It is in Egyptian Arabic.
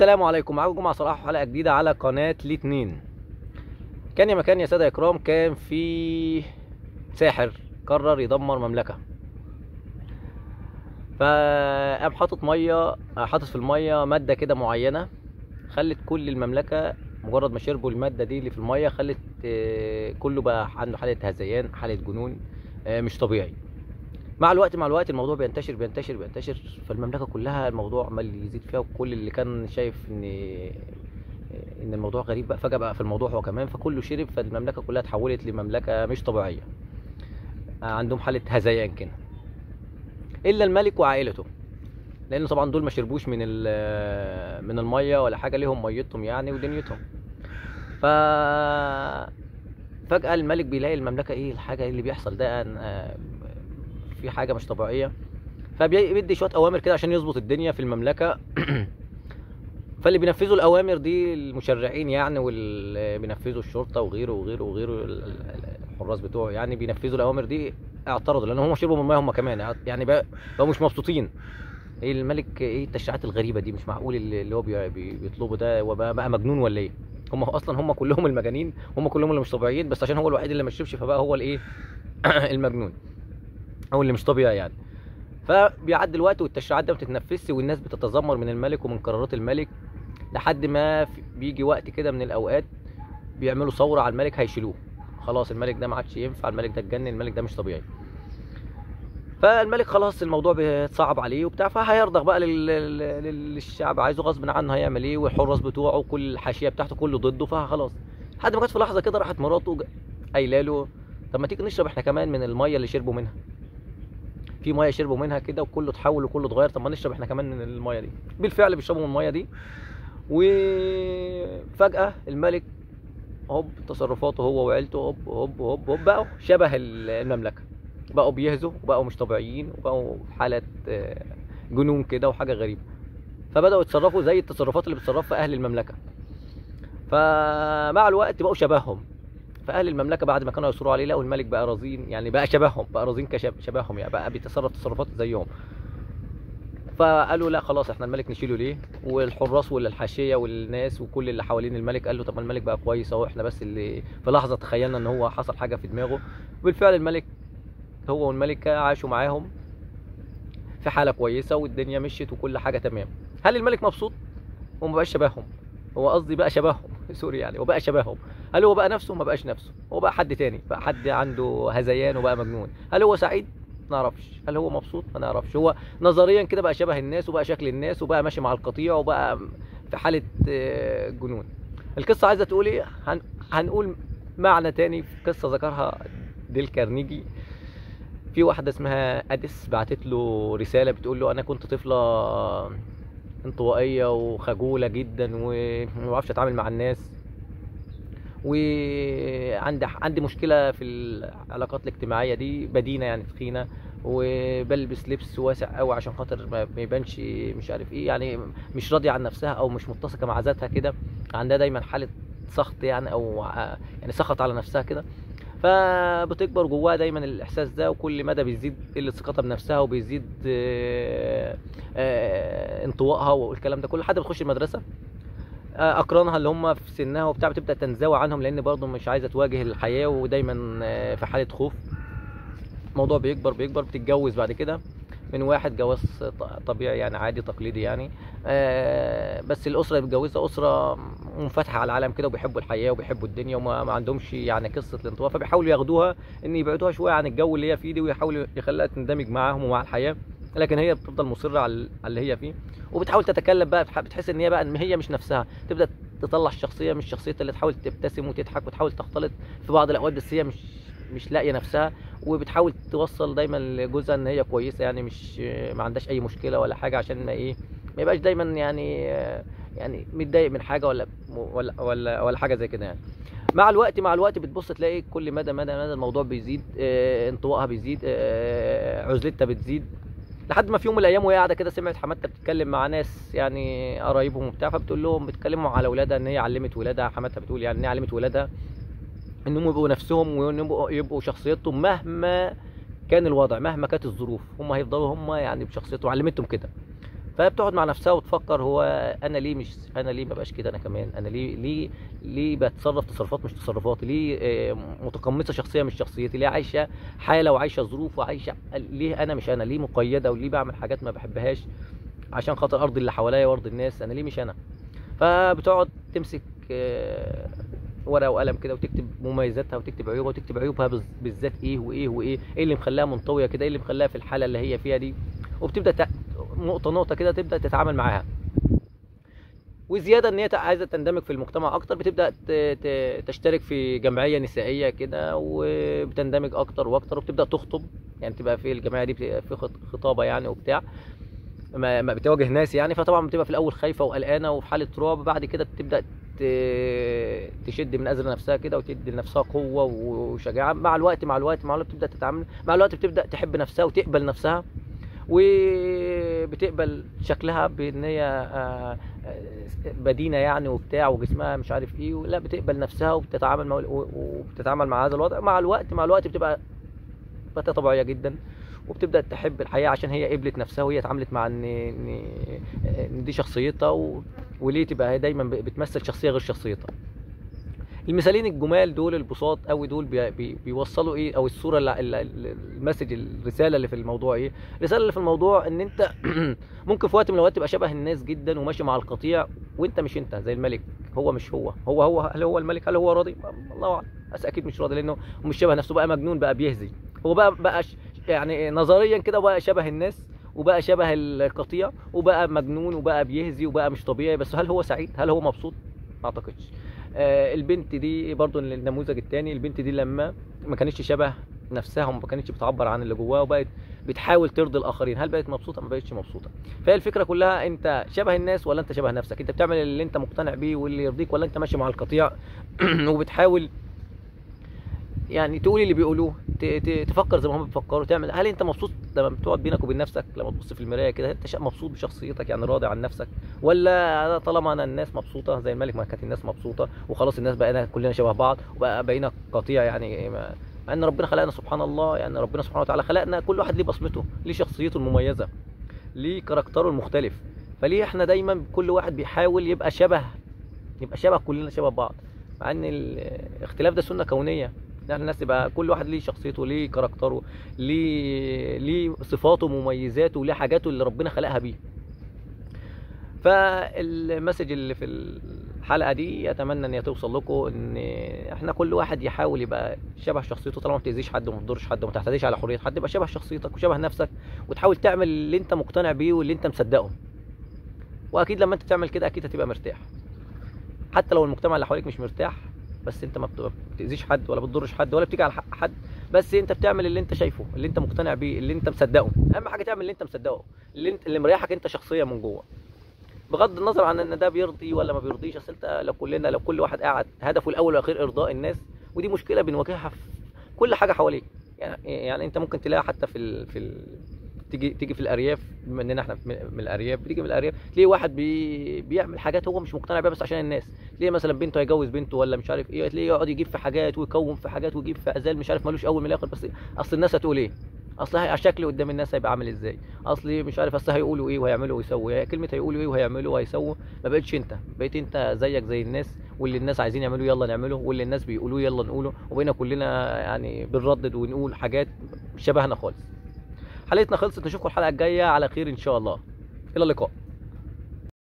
السلام عليكم معاكم جمعة صلاح حلقة جديدة على قناة لي اتنين كان يا مكان يا سادة يا إكرام كان في ساحر قرر يدمر مملكة فقام حاطط مية حاطط في المية مادة كده معينة خلت كل المملكة مجرد ما شربوا المادة دي اللي في المية خلت آه، كله بقى عنده حالة هذيان حالة جنون آه، مش طبيعي مع الوقت مع الوقت الموضوع بينتشر بينتشر بينتشر فالمملكه كلها الموضوع عمال يزيد فيها وكل اللي كان شايف ان ان الموضوع غريب بقى فجاه بقى في الموضوع هو كمان فكله شرب فالمملكه كلها اتحولت لمملكه مش طبيعيه عندهم حاله هذيان كده الا الملك وعائلته لان طبعا دول ما شربوش من ال- من الميه ولا حاجه ليهم ميتهم يعني ودنيتهم ف فجأة الملك بيلاقي المملكة ايه الحاجة اللي بيحصل ده آه، في حاجة مش طبيعية فبيدي شوية أوامر كده عشان يظبط الدنيا في المملكة فاللي بينفذوا الأوامر دي المشرعين يعني واللي بينفذوا الشرطة وغيره وغيره وغيره ال- ال- الحراس بتوعه يعني بينفذوا الأوامر دي اعترضوا لأن هم شربوا من المية هم كمان يعني بقى بقوا مش مبسوطين ايه الملك ايه التشريعات الغريبة دي مش معقول اللي اللي هو بي- بي- بيطلبه ده هو بقى بقى مجنون ولا ايه هم اصلا هم كلهم المجانين هم كلهم اللي مش طبيعيين بس عشان هو الوحيد اللي ما شربش فبقى هو الايه المجنون او اللي مش طبيعي يعني فبيعدي الوقت والتشريعات دي ما بتتنفذش والناس بتتذمر من الملك ومن قرارات الملك لحد ما في- بيجي وقت كده من الاوقات بيعملوا ثوره على الملك هيشيلوه خلاص الملك ده ما عادش ينفع الملك ده اتجنن الملك ده مش طبيعي فالملك خلاص الموضوع بيتصعب عليه وبتاع فهيرضخ بقى لل- لل- للشعب عايزه غصب عنه هيعمل ايه والحراس بتوعه وكل الحاشيه بتاعته كله ضده فخلاص لحد ما جت في لحظه كده راحت مراته ج- قايله له طب ما تيجي نشرب احنا كمان من الميه اللي شربوا منها في ميه شربوا منها كده وكله اتحول وكله اتغير طب ما نشرب احنا كمان من الميه دي بالفعل بيشربوا من الميه دي وفجاه الملك هوب تصرفاته هو وعيلته هوب هوب هوب هوب بقوا شبه ال- المملكه بقوا بيهزوا وبقوا مش طبيعيين وبقوا في حاله آه، جنون كده وحاجه غريبه فبداوا يتصرفوا زي التصرفات اللي بتصرفها اهل المملكه فمع الوقت بقوا شبههم فاهل المملكه بعد ما كانوا يصروا عليه لقوا الملك بقى رزين يعني بقى شبههم بقى رزين كشبههم يعني بقى بيتصرف تصرفات زيهم فقالوا لا خلاص احنا الملك نشيله ليه والحراس والحاشيه والناس وكل اللي حوالين الملك قال له طب ما الملك بقى كويس اهو احنا بس اللي في لحظه تخيلنا ان هو حصل حاجه في دماغه بالفعل الملك هو والملكه عاشوا معاهم في حاله كويسه والدنيا مشيت وكل حاجه تمام هل الملك مبسوط هو ما بقاش شبههم هو قصدي بقى شبههم سوري يعني هو بقى شبههم هل هو بقى نفسه ما بقاش نفسه هو بقى حد تاني بقى حد عنده هذيان وبقى مجنون هل هو سعيد ما نعرفش هل هو مبسوط ما نعرفش هو نظريا كده بقى شبه الناس وبقى شكل الناس وبقى ماشي مع القطيع وبقى في حاله آه، جنون القصه عايزه تقول ايه هن... هنقول معنى تاني في قصه ذكرها ديل كارنيجي في واحده اسمها اديس بعتت له رساله بتقول له انا كنت طفله انطوائيه وخجوله جدا وما بعرفش اتعامل مع الناس وعندي عندي مشكله في العلاقات الاجتماعيه دي بدينه يعني تخينه وبلبس لبس واسع قوي عشان خاطر ما ما يبانش مش عارف ايه يعني مش راضيه عن نفسها او مش متسقه مع ذاتها كده عندها دايما حاله سخط يعني او ع- يعني سخط على نفسها كده فبتكبر جواها دايما الاحساس ده وكل مدى بيزيد قله ثقتها بنفسها وبيزيد آه، آه، انطوائها والكلام ده كله لحد ما تخش المدرسه آه، اقرانها اللي هم في سنها وبتاع بتبدا تنزوي عنهم لان برضه مش عايزه تواجه الحياه ودايما آه، في حاله خوف الموضوع بيكبر بيكبر بتتجوز بعد كده من واحد جواز ط- طبيعي يعني عادي تقليدي يعني آه، بس الاسره اللي بتجوزها اسره منفتحه على العالم كده وبيحبوا الحياه وبيحبوا الدنيا وما ما عندهمش يعني قصه الانطواء فبيحاولوا ياخدوها ان يبعدوها شويه عن الجو اللي هي فيه دي ويحاولوا يخليها تندمج معاهم ومع الحياه لكن هي بتفضل مصره على على اللي هي فيه وبتحاول تتكلم بقى بتح- بتحس ان هي بقى ان هي مش نفسها تبدا تطلع الشخصيه مش شخصيتها اللي تحاول تبتسم وتضحك وتحاول تختلط في بعض الاوقات بس هي مش مش لاقيه نفسها وبتحاول توصل دايما لجوزها ان هي كويسه يعني مش ما عندهاش اي مشكله ولا حاجه عشان ما ايه ما يبقاش دايما يعني يعني متضايق من حاجه ولا ولا ولا, ولا حاجه زي كده يعني مع الوقت مع الوقت بتبص تلاقي كل مدى مدى مدى الموضوع بيزيد آه، انطوائها بيزيد آه، عزلتها بتزيد لحد ما في يوم من الايام وهي قاعده كده سمعت حماتها بتتكلم مع ناس يعني قرايبهم وبتاع فبتقول لهم بتكلموا على اولادها ان هي علمت ولادها حماتها بتقول يعني ان هي علمت ولادها انهم يبقوا نفسهم وانهم يبقوا- يبقوا شخصيتهم مهما كان الوضع مهما كانت الظروف هم هيفضلوا هم يعني بشخصيتهم علمتهم كده فبتقعد مع نفسها وتفكر هو انا ليه مش انا ليه ما بقاش كده انا كمان انا ليه ليه ليه بتصرف تصرفات مش تصرفاتي ليه آه، متقمصه شخصيه مش شخصيتي ليه عايشه حاله وعايشه ظروف وعايشه ليه انا مش انا ليه مقيده وليه بعمل حاجات ما بحبهاش عشان خاطر ارضي اللي حواليا وارضي الناس انا ليه مش انا فبتقعد تمسك آه، ورقه وقلم كده وتكتب مميزاتها وتكتب عيوبها وتكتب عيوبها بز- بالذات ايه وايه وايه ايه اللي مخليها منطويه كده ايه اللي مخليها في الحاله اللي هي فيها دي وبتبدا تع- نقطه نقطه كده تبدا تتعامل معاها وزياده ان هي تع- عايزه تندمج في المجتمع اكتر بتبدا ت- ت- تشترك في جمعيه نسائيه كده وبتندمج اكتر واكتر وبتبدا تخطب يعني تبقى في الجمعيه دي بتبقى في خط- خطابه يعني وبتاع ما ما بتواجه ناس يعني فطبعا بتبقى في الاول خايفه وقلقانه وفي حاله رعب بعد كده بتبدا ت- تشد من ازر نفسها كده وتدي لنفسها قوه وشجاعه مع الوقت مع الوقت مع الوقت بتبدا تتعامل مع الوقت بتبدا تحب نفسها وتقبل نفسها وبتقبل شكلها بان هي آه، آه، بدينه يعني وبتاع وجسمها مش عارف ايه لا بتقبل نفسها وبتتعامل مع وبتتعامل مع هذا الوضع مع الوقت مع الوقت بتبقى بقت طبيعيه جدا وبتبدا تحب الحياه عشان هي قبلت نفسها وهي اتعاملت مع ان ان إن دي شخصيتها و... وليه تبقى هي دايما ب- بتمثل شخصيه غير شخصيتها المثالين الجمال دول البساط قوي دول بي... بي... بيوصلوا ايه او الصوره اللي... اللي... اللي- المسج الرساله اللي في الموضوع ايه الرساله اللي في الموضوع ان انت ممكن في وقت من الاوقات تبقى شبه الناس جدا وماشي مع القطيع وانت مش انت زي الملك هو مش هو هو هو هل هو الملك هل هو راضي الله اعلم بس اكيد مش راضي لانه مش شبه نفسه بقى مجنون بقى بيهزي هو بقى بقى ش- يعني نظريا كده بقى شبه الناس وبقى شبه القطيع وبقى مجنون وبقى بيهزي وبقى مش طبيعي بس هل هو سعيد هل هو مبسوط ما اعتقدش آه البنت دي برضو النموذج الثاني البنت دي لما ما كانتش شبه نفسها وما كانتش بتعبر عن اللي جواها وبقت بتحاول ترضي الاخرين هل بقت مبسوطه ما بقتش مبسوطه فهي الفكره كلها انت شبه الناس ولا انت شبه نفسك انت بتعمل اللي انت مقتنع بيه واللي يرضيك ولا انت ماشي مع القطيع وبتحاول يعني تقول اللي بيقولوه ت- ت- تفكر زي ما هم بيفكروا تعمل هل انت مبسوط لما بتقعد بينك وبين نفسك لما تبص في المرايه كده انت شا- مبسوط بشخصيتك يعني راضي عن نفسك ولا أنا طالما انا الناس مبسوطه زي الملك ما كانت الناس مبسوطه وخلاص الناس بقينا كلنا شبه بعض وبقى بقينا قطيع يعني ما- مع ان ربنا خلقنا سبحان الله يعني ربنا سبحانه وتعالى خلقنا كل واحد ليه بصمته ليه شخصيته المميزه ليه كاركتره المختلف فليه احنا دايما كل واحد بيحاول يبقى شبه يبقى شبه كلنا شبه بعض مع ان الاختلاف ده سنه كونيه يعني الناس تبقى كل واحد ليه شخصيته ليه كاركتره ليه ليه صفاته ومميزاته وليه حاجاته اللي ربنا خلقها بيه فالمسج اللي في الحلقه دي اتمنى ان هي توصل لكم ان احنا كل واحد يحاول يبقى شبه شخصيته طالما ما بتاذيش حد وما تضرش حد وما تعتديش على حريه حد يبقى شبه شخصيتك وشبه نفسك وتحاول تعمل اللي انت مقتنع بيه واللي انت مصدقه واكيد لما انت تعمل كده اكيد هتبقى مرتاح حتى لو المجتمع اللي حواليك مش مرتاح بس انت ما بت- ما بتاذيش حد ولا بتضرش حد ولا بتيجي على حق حد بس انت بتعمل اللي انت شايفه اللي انت مقتنع بيه اللي انت مصدقه اهم حاجه تعمل اللي انت مصدقه اللي انت اللي مريحك انت شخصيا من جوه بغض النظر عن ان ده بيرضي ولا ما بيرضيش اصل انت لو كلنا لو كل واحد قاعد هدفه الاول والاخير ارضاء الناس ودي مشكله بنواجهها في كل حاجه حواليك يعني يعني انت ممكن تلاقيها حتى في ال... في ال... تيجي تيجي في الارياف بما اننا احنا من من الارياف بتيجي من الارياف تلاقي واحد بي... بيعمل حاجات هو مش مقتنع بيها بس عشان الناس تلاقي مثلا بنته هيجوز بنته ولا مش عارف ايه تلاقيه يقعد يجيب في حاجات ويكون في حاجات ويجيب في ازال مش عارف ملوش اول من الاخر بس اصل الناس هتقول ايه اصل هي- شكلي قدام الناس هيبقى عامل ازاي اصل مش عارف اصل هيقولوا ايه وهيعملوا ويسووا هي كلمه هيقولوا ايه وهيعملوا وهيسووا ما بقتش انت بقيت انت زيك زي الناس واللي الناس عايزين يعملوا يلا نعمله واللي الناس بيقولوه يلا نقوله وبقينا كلنا يعني بنردد ونقول حاجات مش شبهنا خالص حلقتنا خلصت نشوفكم الحلقه الجايه على خير ان شاء الله الى اللقاء